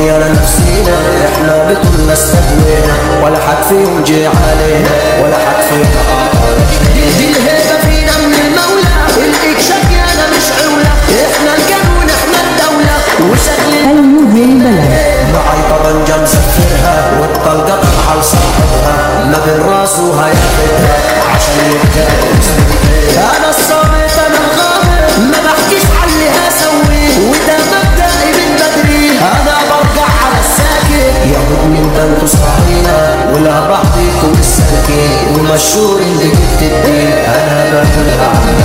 الدنيا لنفسينا احنا بكل استهوينا ولا حد فيهم جه علينا ولا حد فينا دي الهيبة فينا من المولى الاكشاف يانا مش عولة احنا القانون احنا الدولة وشكل المهم بلد معي طبنجة مسفرها والطلقة طلعة لصاحبها ما بين راسه هياخدها عشان يبقى انا الصامت انا الغامض ما بحكيش على اللي هسويه وده مبدئي من بدري انا برجع على الساكت ياخد من بنته صحيح ولا بعضيكم الساكت ومشهور اللي جبت الدين انا باكلها على